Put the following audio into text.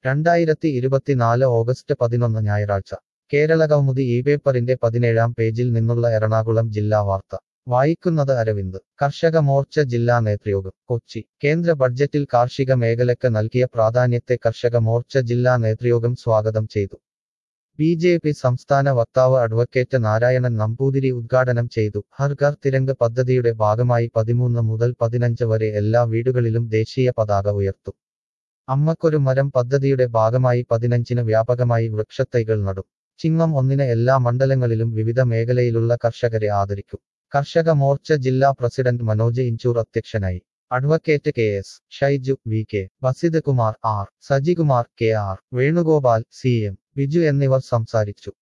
രണ്ടായിരത്തി ഇരുപത്തിനാല് ഓഗസ്റ്റ് പതിനൊന്ന് ഞായറാഴ്ച കേരളകൗമുദി ഈ പേപ്പറിന്റെ പതിനേഴാം പേജിൽ നിന്നുള്ള എറണാകുളം ജില്ലാ വാർത്ത വായിക്കുന്നത് അരവിന്ദ് കർഷക മോർച്ച ജില്ലാ നേതൃയോഗം കൊച്ചി കേന്ദ്ര ബഡ്ജറ്റിൽ കാർഷിക മേഖലയ്ക്ക് നൽകിയ പ്രാധാന്യത്തെ കർഷക മോർച്ച ജില്ലാ നേതൃയോഗം സ്വാഗതം ചെയ്തു ബി ജെ പി സംസ്ഥാന വക്താവ് അഡ്വക്കേറ്റ് നാരായണൻ നമ്പൂതിരി ഉദ്ഘാടനം ചെയ്തു ഹർ ഘർ തിരങ്ക് പദ്ധതിയുടെ ഭാഗമായി പതിമൂന്ന് മുതൽ പതിനഞ്ച് വരെ എല്ലാ വീടുകളിലും ദേശീയ പതാക ഉയർത്തും അമ്മക്കൊരു മരം പദ്ധതിയുടെ ഭാഗമായി പതിനഞ്ചിന് വ്യാപകമായി വൃക്ഷത്തൈകൾ നടും ചിങ്ങം ഒന്നിന് എല്ലാ മണ്ഡലങ്ങളിലും വിവിധ മേഖലയിലുള്ള കർഷകരെ ആദരിക്കും കർഷക മോർച്ച ജില്ലാ പ്രസിഡന്റ് മനോജ് ഇഞ്ചൂർ അധ്യക്ഷനായി advocate K S Shaiju V K Basith Kumar R Sajikumar K R Venugopal C M Biju എന്നിവർ സംസാരിച്ചു